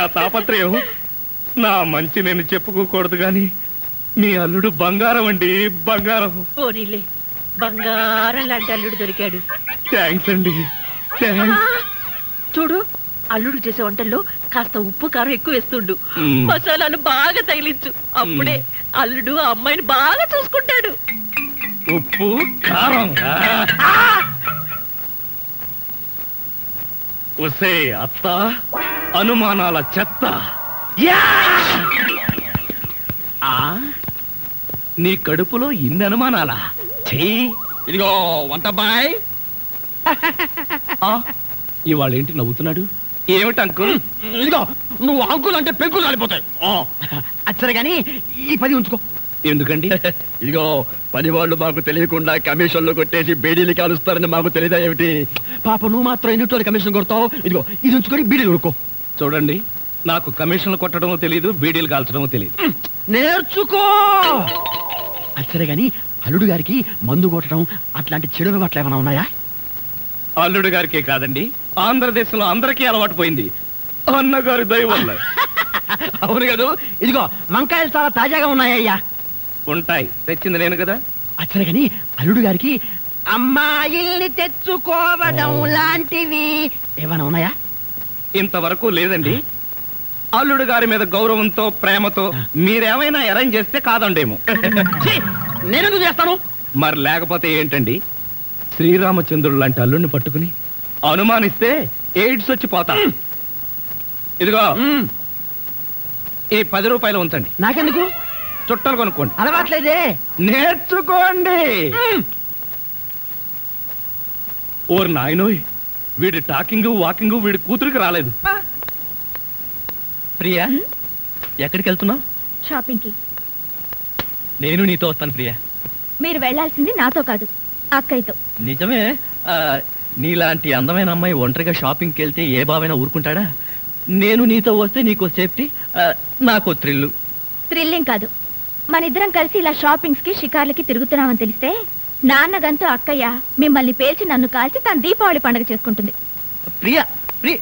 తాపత్రయం నా మంచి నేను చెప్పుకోకూడదు గాని మీ అల్లుడు బంగారం అండి బంగారం పోనీలే బంగారం లాంటి అల్లుడు దొరికాడు థ్యాంక్స్ అండి థ్యాంక్స్ చూడు అల్లుడు చేసే వంటల్లో కాస్త ఉప్పు కారం ఎక్కువ వేస్తుండు మ్మ్. మసాలాలు బాగా తగిలించు అప్పుడే అల్లుడు ఆ అమ్మాయిని బాగా చూసుకుంటాడు ఉప్పు కారం ఒసే అత్త అనుమానాల చెత్త యా! ఆ నీ కడుపులో ఇన్ని అనుమానాలా ఛీ ఇదిగో వంట బాయ్ ఆ, ఇవాళ ఏంటి నవ్వుతున్నాడు ఏమిటి అంకుల్ ఇదిగో నువ్వు అంకులు అంటే పెంకులు కాలిపోతాయి అచ్చరే గాని ఈ పది ఉంచుకో ఎందుకండి ఇదిగో పని వాళ్ళు మాకు తెలియకుండా కమిషన్లు కొట్టేసి బేడీలు కాలుస్తారని మాకు తెలియదా ఏమిటి పాప నువ్వు మాత్రం ఎన్నిటోని కమిషన్ కొడతావు ఇదిగో ఇది ఉంచుకొని బీడీలు కొనుక్కో చూడండి నాకు కమిషన్లు కొట్టడం తెలియదు బీడీలు కాల్చడం తెలియదు నేర్చుకో అచ్చరే గాని అల్లుడు గారికి మందు కొట్టడం అట్లాంటి చెడు అలవాట్లు ఏమైనా ఉన్నాయా అల్లుడు గారికే కాదండి ఆంధ్రదేశంలో అందరికీ అలవాటు పోయింది అన్నగారి దయ వల్ల అవును కదా ఇదిగో వంకాయలు చాలా తాజాగా ఉన్నాయ్యా ఉంటాయి తెచ్చింది నేను కదా అచ్చరే గాని అల్లుడు గారికి అమ్మాయిల్ని తెచ్చుకోవడం లాంటివి ఏమైనా ఉన్నాయా ఇంతవరకు లేదండి అల్లుడు గారి మీద గౌరవంతో ప్రేమతో మీరేమైనా అరేంజ్ చేస్తే కాదండేమో ఛీ! నేనెందుకు చేస్తాను మరి లేకపోతే ఏంటండి శ్రీరామచంద్రుడు లాంటి అల్లుడిని పట్టుకుని అనుమానిస్తే ఎయిడ్స్ వచ్చి పోతా ఇదిగో మ్మ్. ఈ పది రూపాయలు ఉంచండి నాకెందుకు చుట్టలు కొనుక్కోండి అలవాట్లేదే నేర్చుకోండి మ్మ్. ఓర్ నాయనోయ్ వీడి టాకింగ్ వాకింగ్ వీడి కూతురికి రాలేదు ప్రియా ఎక్కడికి వెళ్తున్నావు షాపింగ్ కి నేను నీతో వస్తాను ప్రియా మీరు వెళ్ళాల్సింది నాతో కాదు అక్కయ్యతో నిజమే ఆ, నీలాంటి అందమైన అమ్మాయి ఒంటరిగా షాపింగ్కి వెళ్తే ఏ బావైనా ఊరుకుంటాడా నేను నీతో వస్తే నీకో సేఫ్టీ ఆ, నాకో థ్రిల్లు థ్రిల్లింగ్ కాదు మన ఇద్దరం కలిసి ఇలా షాపింగ్స్ కి షికార్లకి తిరుగుతున్నామని తెలిస్తే నాన్నగంతూ అక్కయ్య మిమ్మల్ని పేల్చి నన్ను కాల్చి తన దీపావళి పండుగ చేసుకుంటుంది ప్రియా ప్రియ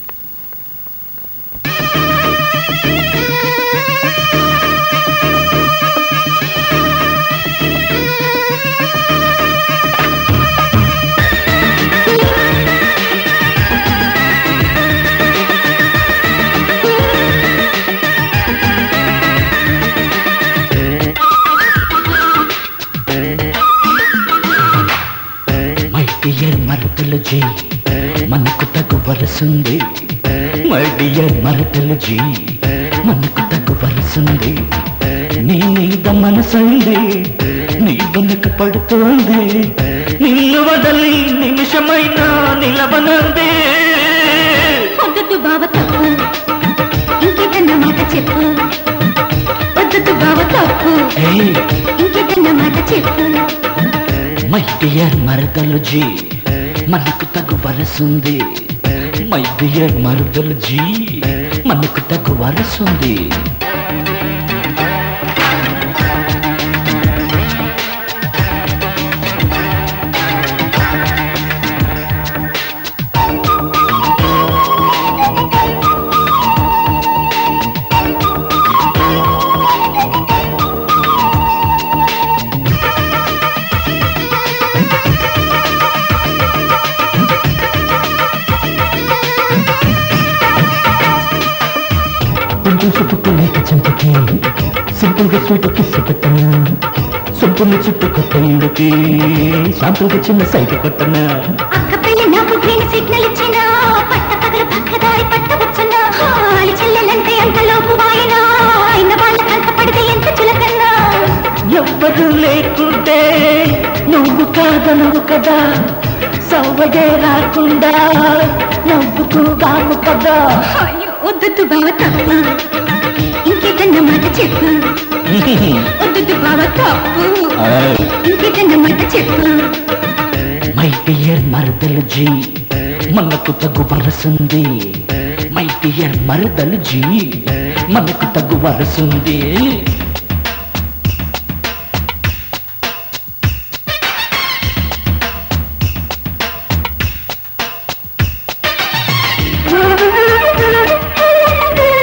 మై డియర్ మరదలు జీ మనకు తగు వరసుంది మై డియర్ మరదలు జీ మనకు తగు వరసుంది నీ మీద మనసుంది నీ వెనుక పడుతోంది నిన్ను వదలి నిమిషమైనా నిలవనంది వద్దు బావ తప్పు ఇంకేదన్న మాట చెప్పు వద్దు బావ తప్పు ఏయ్ ఇంకేదన్న మాట చెప్పు మై డియర్ మరదలు జీ మనకు తగు వరసుంది మై డియర్ మరదలు జీ మనకు తగు వరసుంది కొంచెం సుట్టుకు లేక చెంపకి సింపుల్ గా స్వీట్ కిస్ పెట్టనా సొంపుని చుట్టూ కొత్త ఇళ్ళకి శాంపుల్ గా చిన్న సైట్ కొట్టనా అక్క పెళ్లి నాకు గ్రీన్ సిగ్నల్ ఇచ్చిన పట్ట పగలు పక్కదారి పట్టవచ్చున హాలి చెల్లెలంటే అంత లోపు వాయినా అయిన వాళ్ళ కంట పడితే ఎంత చులకన్నా ఎవ్వరు లేకుంటే నువ్వు కాదనవు కదా సవ్వగే రాకుండా నవ్వుకుందాము కదా అయ్యో వద్దు బావ తప్పు ఇంకేదన్న మాట చెప్పు వద్దు బావ తప్పు ఇంకేదన్న మాట చెప్పు మై డియర్ మరదలు జీ మనకు తగు వరసుంది మై డియర్ మరదలు జీ మనకు తగు వరసుంది ఆ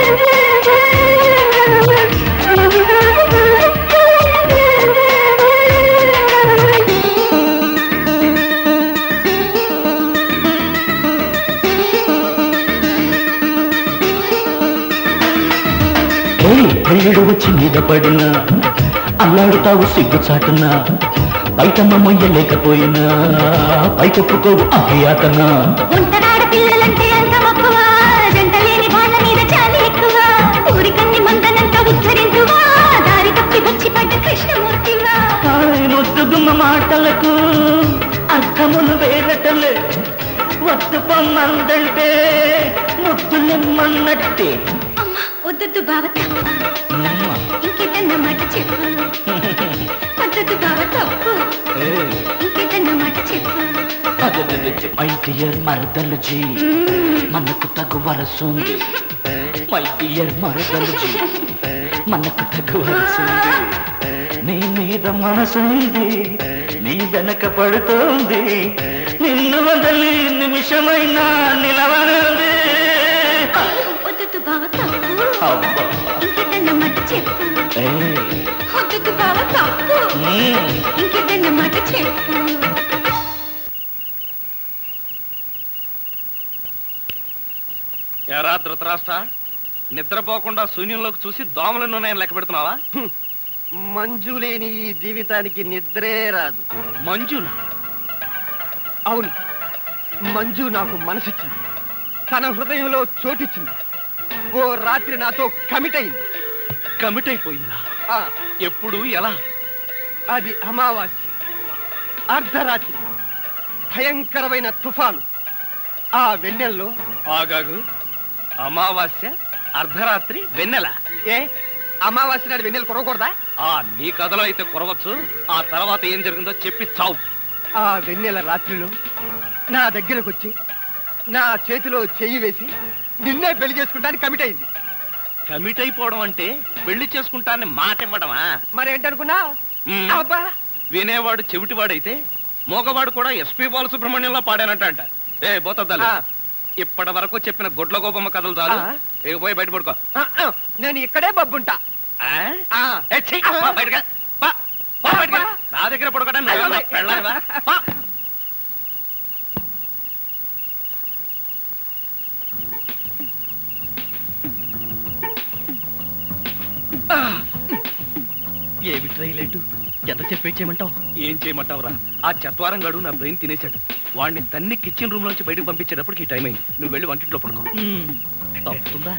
పెళ్ళిడు వచ్చి మీద పడినా అల్లాడుతావు సిగ్గు చాటునా బయటమ్మ మొయ్యలేకపోయినా పైకొప్పుకోవు అభియాతనా ఒంటరాడ పిల్లలంటే అంత మక్కువ జంట లేని వాళ్ళ మీద చాలా ఎక్కువ ఊరికన్ని మందనంత ఉద్ధరించువా దారి తప్పి వచ్చి పడ్డ కృష్ణమూర్తివా ముద్దుగుమ్మ మాటలకు అర్థములు వేరటలే వద్దు పొమ్మందంటే ముద్దులెమ్మన్నట్టే అమ్మ వద్దొద్దు బావ తప్పు ఇంకేటన్న మాట చెప్పు వద్దొద్దు బావ తప్పు ఇంకేటన్న మాట చెప్పు మై డియర్ మరదలు జీ మనకు తగు వరసుంది మై డియర్ మరదలు జీ మనకు తగు వరసుంది నీ మీద మనసుంది నీ వెనక పడుతోంది నిన్ను వదలి నిమిషమైనా నిలవనంది వద్దొద్దు బావ తప్పు అబ్బా. ఇంకేటన్న మాట చెప్పు ఏయ్. వద్దొద్దు బావ తప్పు మ్మ్. ఇంకేటన్న మాట చెప్పు ఎరా ధృతరాష్ట్ర నిద్రపోకుండా శూన్యంలోకి చూసి దోమలను నేను లెక్క పెడుతున్నావా మంజు లేని ఈ జీవితానికి నిద్రే రాదు మంజున అవును మంజు నాకు మనసిచ్చింది తన హృదయంలో చోటిచ్చింది ఓ రాత్రి నాతో కమిట్ అయింది కమిట్ అయిపోయిందా ఆ, ఎప్పుడు ఎలా అది అమావాస్య అర్ధరాత్రి భయంకరమైన తుఫాను ఆ వెన్నెల్లో ఆగాగు అమావాస్య అర్ధరాత్రి వెన్నెల ఏ అమావాస్య నాడు వెన్నెలు కొరవకూడదా ఆ నీ కథలో అయితే కురవచ్చు ఆ తర్వాత ఏం జరిగిందో చెప్పి చావు ఆ వెన్నెల రాత్రిలో నా దగ్గరకు వచ్చి నా చేతిలో చెయ్యి వేసి నిన్నే పెళ్లి చేసుకుంటానికి కమిట్ అయింది కమిట్ అయిపోవడం అంటే పెళ్లి చేసుకుంటానని మాట ఇవ్వడమా మరేంటనుకున్నా మ్మ్. అబ్బా వినేవాడు చెవిటివాడైతే మోగవాడు కూడా ఎస్పి బాలసుబ్రహ్మణ్యంలో పాడానంట అంట ఏ బోతద్దాలు ఆ. ఇప్పటి వరకు చెప్పిన గొడ్ల గోపమ్మ కథలు చాలు ఆ. ఏ పోయి బయట పడుకో ఆ, ఆ, నేను ఇక్కడే బబ్బుంటా ఆ? ఆ. ఏ, ఛీ, పో బయటకు. పో, పో బయటకు. నా దగ్గర పడుకోవడం నువ్వేమన్నా పెళ్ళానివా? పో. ఏమి ట్రైలేటు ఎంత చెప్పేచ్చేయమంటావు ఏం చేయమంటావురా ఆ చత్వారం గడు నా బ్రెయిన్ తినేశాడు వాడిని తన్ని కిచెన్ రూమ్ నుంచి బయటకు పంపించేటప్పటికి ఈ టైం అయింది నువ్వు వెళ్ళి వంటింట్లో పడుకో తప్పుతుందా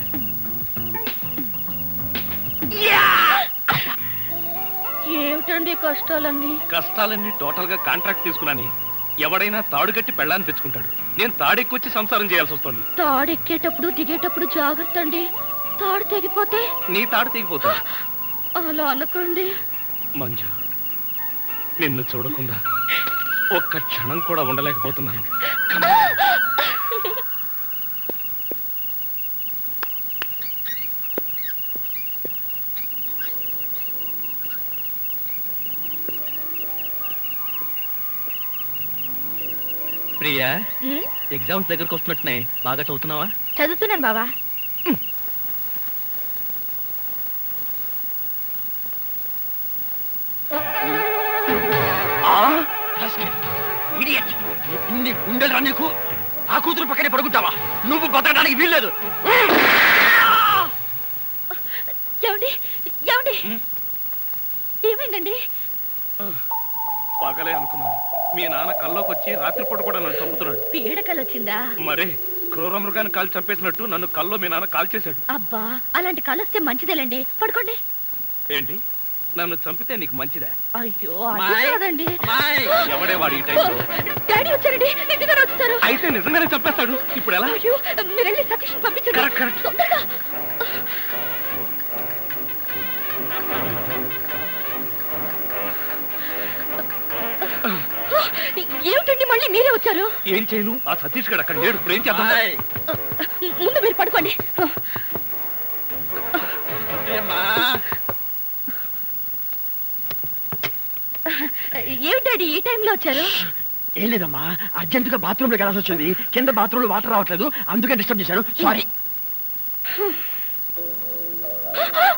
ఏమిటండి కష్టాలన్నీ కష్టాలన్నీ టోటల్ గా కాంట్రాక్ట్ తీసుకున్నాని ఎవడైనా తాడు కట్టి పెళ్ళాన్ని తెచ్చుకుంటాడు నేను తాడెక్కొచ్చి సంసారం చేయాల్సి వస్తుంది తాడెక్కేటప్పుడు దిగేటప్పుడు జాగ్రత్త అండి తాడు తెగిపోతే నీ తాడు తెగిపోతుంది అలా అనకండి మంజు నిన్ను చూడకుండా ఒక్క క్షణం కూడా ఉండలేకపోతున్నాను ప్రియా ఉమ్, ఎగ్జామ్స్ దగ్గరకు వస్తున్నట్టున్నాయి బాగా చదువుతున్నావా చదువుతున్నాను బావా ఇన్ని గుండెలు నీకు ఆ కూతురు పక్కనే పడుకుంటావా నువ్వు బతకడానికి వీల్లేదు ఏమండి ఏమండి ఏమైందండి పగలే అనుకున్నాను మీ నాన్న కల్లోకి వచ్చి రాత్రిపూట కూడా నన్ను చంపుతున్నాడు పీడకలు వచ్చిందా మరే క్రూర మృగాన్ని కాల్ చంపేసినట్టు నన్ను కల్లో మీ నాన్న కాల్ చేశాడు అబ్బా అలాంటి కలొస్తే మంచిదేలండి పడుకోండి ఏంటి నన్ను చంపితే నీకు మంచిదా అయ్యో అది కాదండి ఎవడే వాడు ఈ టైంలో డాడీ వచ్చారండి నిజంగానే వచ్చారు అయితే నిజంగానే చంపేస్తాడు ఇప్పుడు ఎలా అయ్యో మీరు వెళ్ళి సతీష్ పంపించండి కరెక్ట్, కరెక్ట్. తొందరగా ఏమిటండి మళ్ళీ మీరే వచ్చారు ఏం చేయను ఆ సతీష్ గడు అక్కడ లేడు ఇప్పుడు ఏం చేద్దాం ముందు మీరు పడుకోండి ఏమిటండి ఈ టైంలో వచ్చారు ఏం లేదమ్మా అర్జెంటుగా బాత్రూమ్ లోకి వెళ్ళాల్సి వచ్చింది కింద బాత్రూమ్ లో వాటర్ రావట్లేదు అందుకే డిస్టర్బ్ చేశాను సారీ ఆ!